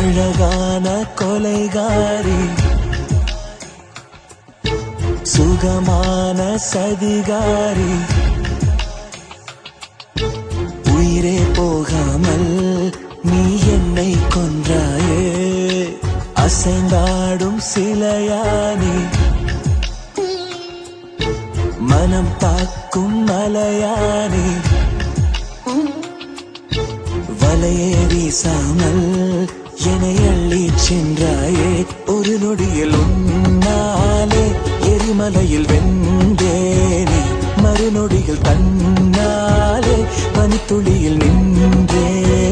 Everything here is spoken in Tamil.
அழகான கொலைகாரி சுகமான சதிகாரி உயிரே போகாமல் நீ என்னை கொன்றாயே அசைந்தாடும் சிலையானி மனம் தாக்கும் மலையானி வலையே வீசாமல் என்னை அள்ளி சென்றாயே ஒரு நொடியில் உன்னாலே எரிமலையில் வெந்தேனே மறுநொடியில் தன்னாலே பனித்துளியில் நின்றே